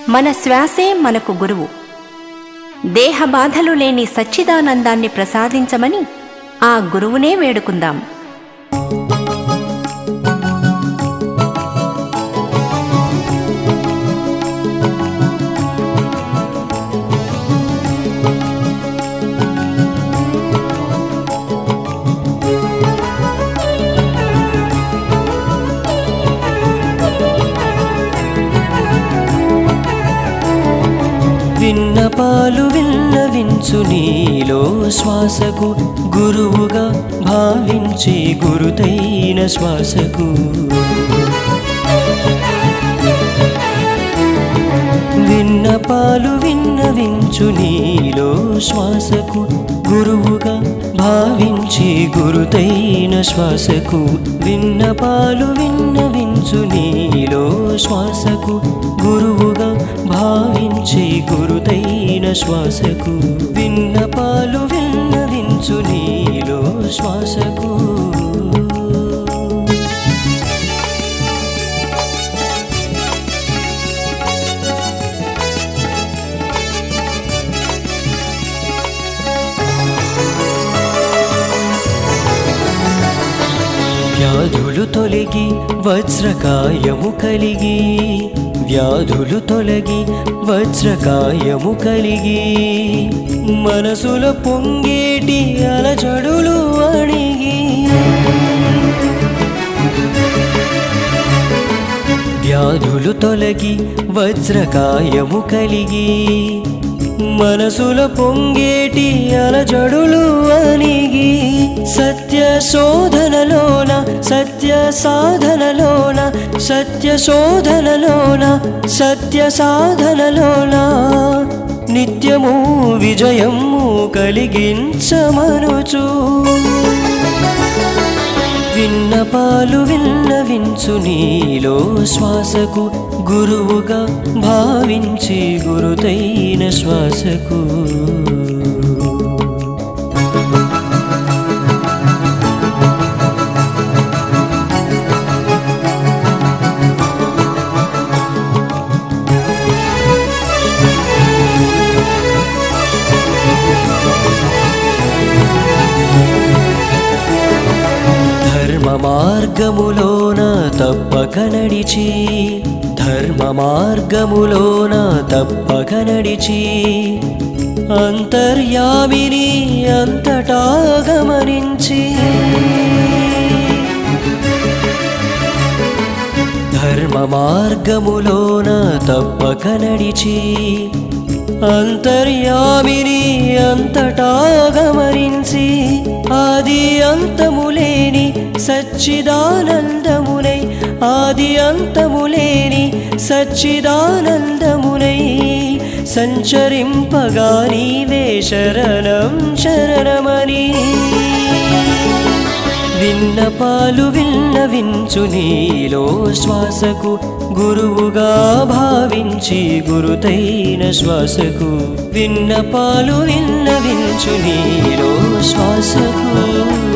మన శ్వాసే మనకు గురువు దేహ బాధలు లేని సచ్చిదానందాన్ని ప్రసాదించమని ఆ గురువునే వేడుకుందాం విన్నపాలు విన్నవించు నీలో శ్వాసకు గురువుగా భావించి గురుతైన శ్వాసకు విన్నపాలు విన్నవించు నీలో శ్వాసకు గురువుగా భావించి గురుతైన శ్వాసకు విన్నపాలు విన్నవించు నీలో శ్వాసకు గురువుగా భావించి గురుతైన శ్వాసకు విన్నపాలు విన్నవించు నీలో శ్వాసకు వ్యాధులు తొలగి వజ్రకాయము కలిగి వ్యాధులు తొలగి వజ్రకాయము కలిగి మనసుల పొంగేటి అలజడులు అడిగి వ్యాధులు తొలగి వజ్రకాయము కలిగి మనసుల పొంగేటి అలజడులు అనిగి సత్య శోధనలోన సత్య సాధనలోన సత్య శోధనలోన సత్య సాధనలోన నిత్యము విజయము కలిగించమనుచు విన్నపాలు విన్నవించు నీలో శ్వాసకు గురువుగా భావించి గురుతైన శ్వాసకు ధర్మ మార్గములోన తప్పక నడిచి ధర్మ మార్గములోన తప్పక నడిచి అంతర్యామిని అంతటా గమనించి ధర్మ మార్గములోన తప్పక నడిచి అంతర్యామిని అంతటా గమనించి ఆది అంతములేని సచ్చిదానందమునై ఆది అంతములేని సచ్చిదానందమునై సంచరింపగా నీవే శరణం శరణమని విన్నపాలు విన్నవించు నీలో శ్వాసకు గురువుగా భావించి గురుతైన శ్వాసకు విన్నపాలు విన్నవించు నీలో శ్వాసకు